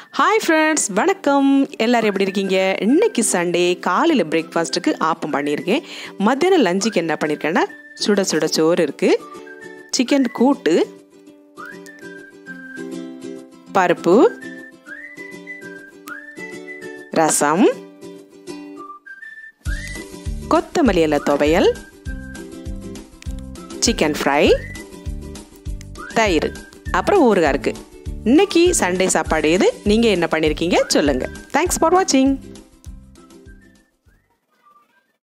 hi friends வணக்கம் எல்லாரும் எப்படி இருக்கீங்க இன்னைக்கு சண்டே காலையில் பிரேக்ஃபாஸ்ட்டுக்கு ஆப்பம் பண்ணியிருக்கேன் மத்தியானம் லஞ்சுக்கு என்ன பண்ணியிருக்கேன்னா சுட சுட சோறு இருக்குது சிக்கன் கூட்டு பருப்பு ரசம் கொத்தமல்லி இலை துவையல் சிக்கன் ஃப்ரை தயிர் அப்புறம் ஊறுகாய் இருக்குது இன்னைக்கு சண்டே சாப்பாடு எது நீங்கள் என்ன பண்ணியிருக்கீங்க சொல்லுங்கள் தேங்க்ஸ் ஃபார் வாட்சிங்